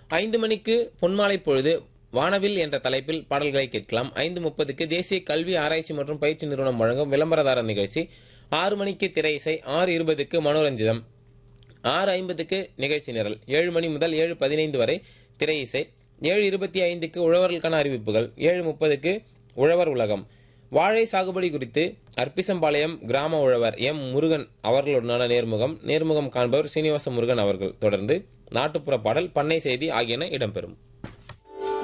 ஐந்து மணிக்கு பொன்மாலை பொழுது வானவில் என்ற தலைப்பில் பாடல்களை கேட்கலாம் ஐந்து முப்பதுக்கு தேசிய கல்வி ஆராய்ச்சி மற்றும் பயிற்சி நிறுவனம் வழங்கும் விளம்பரதார நிகழ்ச்சி ஆறு மணிக்கு திரை இசை ஆறு இருபதுக்கு மனோரஞ்சிதம் ஆறு ஐம்பதுக்கு நிகழ்ச்சி நிரல் ஏழு மணி முதல் ஏழு பதினைந்து வரை திரை இசை ஏழு இருபத்தி ஐந்துக்கு உழவர்களுக்கான அறிவிப்புகள் ஏழு முப்பதுக்கு உழவர் உலகம் வாழை சாகுபடி குறித்து அர்ப்பிசம்பாளையம் கிராம உழவர் எம் முருகன் அவர்களுடனான நேர்முகம் நேர்முகம் காண்பவர் சீனிவாச முருகன் அவர்கள் தொடர்ந்து நாட்டுப்புற பாடல் பண்ணை செய்தி ஆகியன இடம்பெறும்